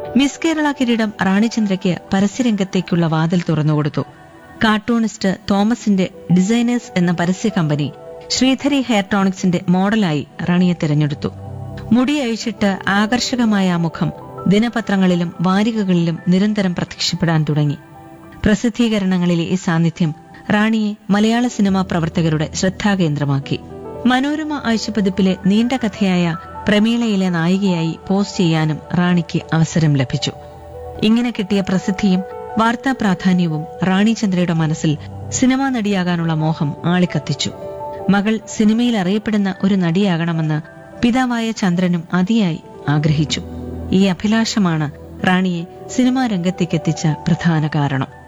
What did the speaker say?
miss Kerala കിരീടം റാണിചന്ദ്രയ്ക്ക് പരസ്യരംഗത്തേക്കുള്ള വാതിൽ തുറന്നുകൊടുത്തു cartoonist തോമസിന്റെ ഡിസൈനേഴ്സ് എന്ന പരസ്യ കമ്പനി ശ്രീധരി ഹെയർ ടോണിക്സിന്റെ മോഡലായി റാണിയെ തിരഞ്ഞെടുത്തു മുടി അഴിച്ചിട്ട് ആകർഷകമായ ആ മുഖം ദിനപത്രങ്ങളിലും വാരികകളിലും നിരന്തരം പ്രത്യക്ഷപ്പെടാൻ തുടങ്ങി പ്രസിദ്ധീകരണങ്ങളിലെ ഈ സാന്നിധ്യം റാണിയെ മലയാള സിനിമാ പ്രവർത്തകരുടെ ശ്രദ്ധാകേന്ദ്രമാക്കി മനോരമ ആഴ്ചപ്പതിപ്പിലെ നീണ്ട കഥയായ പ്രമീളയിലെ നായികയായി പോസ്റ്റ് ചെയ്യാനും റാണിക്ക് അവസരം ലഭിച്ചു ഇങ്ങനെ കിട്ടിയ പ്രസിദ്ധിയും വാർത്താ പ്രാധാന്യവും റാണി ചന്ദ്രയുടെ മനസ്സിൽ സിനിമാ നടിയാകാനുള്ള മോഹം ആളിക്കത്തിച്ചു മകൾ സിനിമയിൽ അറിയപ്പെടുന്ന ഒരു നടിയാകണമെന്ന് പിതാവായ ചന്ദ്രനും അതിയായി ആഗ്രഹിച്ചു ഈ അഭിലാഷമാണ് റാണിയെ സിനിമാ രംഗത്തേക്കെത്തിച്ച പ്രധാന കാരണം